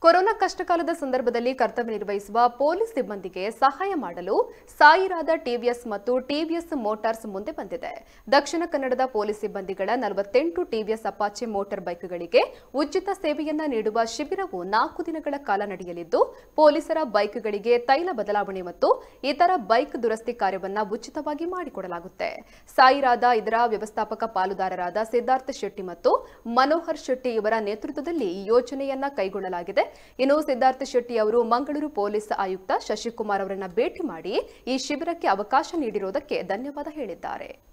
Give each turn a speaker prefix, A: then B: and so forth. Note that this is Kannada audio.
A: ಕೊರೋನಾ ಕಷ್ಟಕಾಲದ ಸಂದರ್ಭದಲ್ಲಿ ಕರ್ತವ್ಯ ನಿರ್ವಹಿಸುವ ಪೊಲೀಸ್ ಸಿಬ್ಬಂದಿಗೆ ಸಹಾಯ ಮಾಡಲು ಸಾಯಿರಾದ ಟಿವಿಎಸ್ ಮತ್ತು ಟಿವಿಎಸ್ ಮೋಟಾರ್ಸ್ ಮುಂದೆ ಬಂದಿದೆ ದಕ್ಷಿಣ ಕನ್ನಡದ ಪೊಲೀಸ್ ಸಿಬ್ಬಂದಿಗಳ ನಲವತ್ತೆಂಟು ಟಿವಿಎಸ್ ಅಪಾಚೆ ಮೋಟಾರ್ ಬೈಕ್ಗಳಿಗೆ ಉಚಿತ ಸೇವೆಯನ್ನ ನೀಡುವ ಶಿಬಿರವು ನಾಲ್ಕು ದಿನಗಳ ಕಾಲ ನಡೆಯಲಿದ್ದು ಪೊಲೀಸರ ಬೈಕ್ಗಳಿಗೆ ತೈಲ ಬದಲಾವಣೆ ಮತ್ತು ಇತರ ಬೈಕ್ ದುರಸ್ತಿ ಕಾರ್ಯವನ್ನ ಉಚಿತವಾಗಿ ಮಾಡಿಕೊಡಲಾಗುತ್ತೆ ಸಾಯಿರಾದ ಇದರ ವ್ಯವಸ್ಥಾಪಕ ಪಾಲುದಾರರಾದ ಸಿದ್ಧಾರ್ಥ ಶೆಟ್ಟಿ ಮತ್ತು ಮನೋಹರ್ ಶೆಟ್ಟಿ ಇವರ ನೇತೃತ್ವದಲ್ಲಿ ಈ ಯೋಜನೆಯನ್ನ ಕೈಗೊಳ್ಳಲಾಗಿದೆ ಇನ್ನು ಸಿದ್ಧಾರ್ಥ ಶೆಟ್ಟಿ ಅವರು ಮಂಗಳೂರು ಪೊಲೀಸ್ ಆಯುಕ್ತ ಶಶಿಕುಮಾರ್ ಅವರನ್ನ ಭೇಟಿ ಮಾಡಿ ಈ ಶಿಬಿರಕ್ಕೆ ಅವಕಾಶ ನೀಡಿರುವುದಕ್ಕೆ ಧನ್ಯವಾದ ಹೇಳಿದ್ದಾರೆ